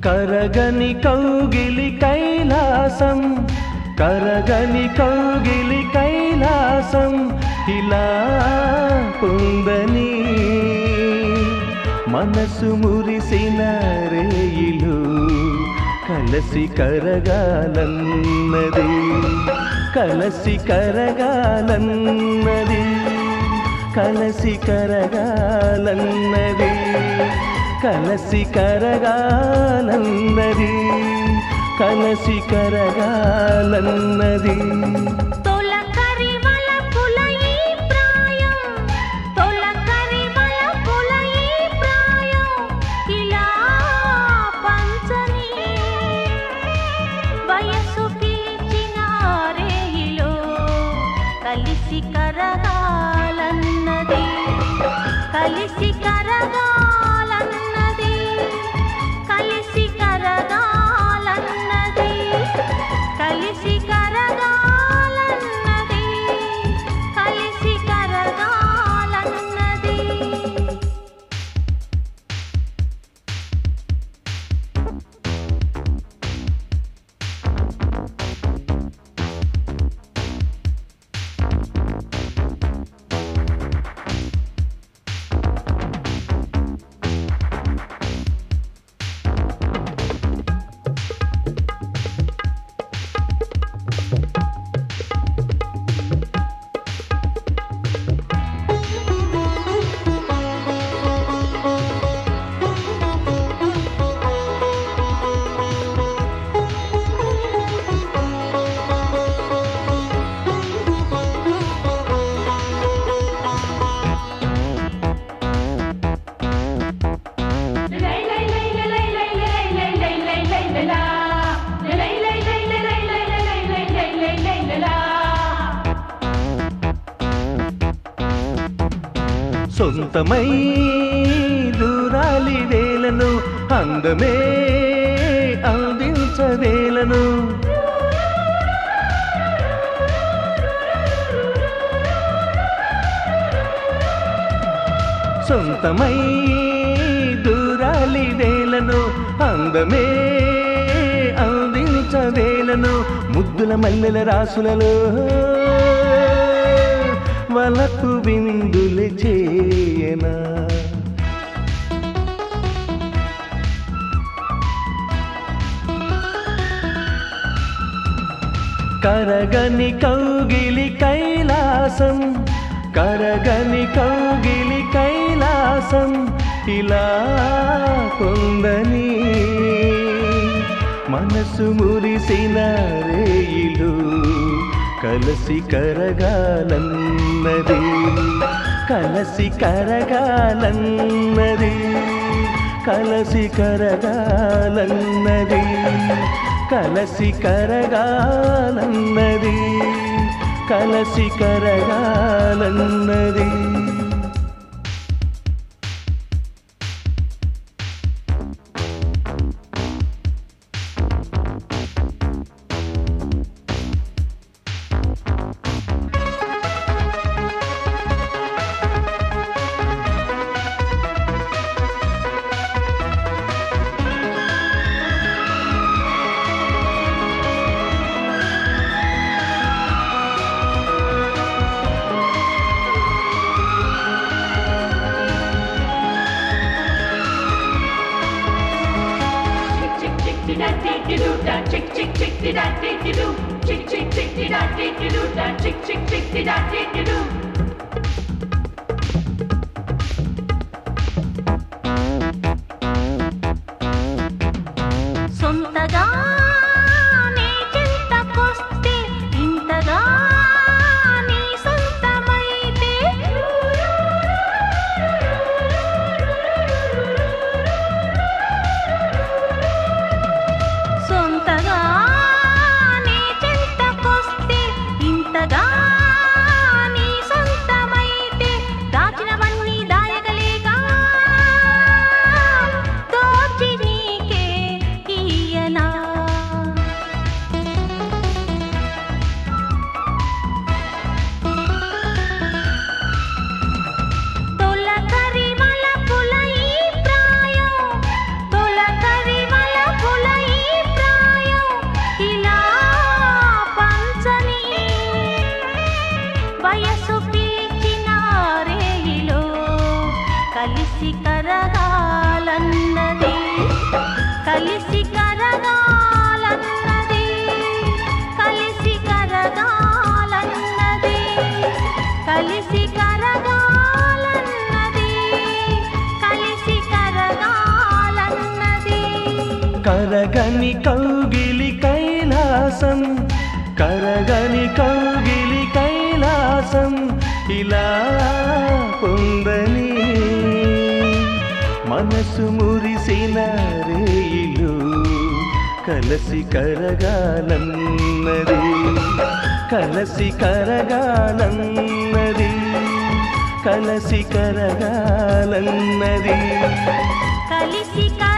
కరగని కౌగిలి కైలాసం కరగని కౌగిలి కైలాసం ఇలా పొందని మనసు మురిసిన రేయిలు కలసి కరగాలన్నది కలసి కరగాలన్నది కలసి కరగాలన్నది కలసి కరగాలన్నది కలసి కరగాలన్నది తొలకరి వలపుల ఈ ప్రాయం తొలకరి వలపుల ఈ ప్రాయం ఇలా పంచని వయసు పీల్చిన రేయిలో కలిసి కరగాలన్నది కలిసి కరగాలన్నది కలిసి కరగాలన్నది కలిసి కరగాలన్నది కలిసి కరగాలన్నది సొంతమై దూరాలి వేలను అందమే అందించవేలను సొంతమై దూరాలి వేలను అందమే అందించవేలను ముద్దుల మల్లెల రాసులలో వలకు విందులు చేయనా కరగని కౌగిలి కైలాసం కరగని కౌగిలి కైలాసం ఇలా కొందని మనసు మురిసిన రేయిలు కలసి కరగాలన్నది కలసి కరగాలన్నది కలసి కరగాలన్నది కలసి కరగాలన్నది కలసి కరగాలన్నది Chick chick chick da dee dee doo da chick chick chick dee da dee dee doo chick chick chick dee da dee dee doo da chick chick chick dee da dee dee doo సొంతగా నీ చింతకొస్తే ఇంతగా నీ సొంతమైతే సొంతగా నీ చింతకొస్తే ఇంతగా నీ సొంత కరగని కౌగిలి కైలాసం ఇలా పొందని మనసు మురిసిన రేయిలు కలసి కరగాలన్నది కలసి కరగాలన్నది కలసి కరగాలన్నది కలిసి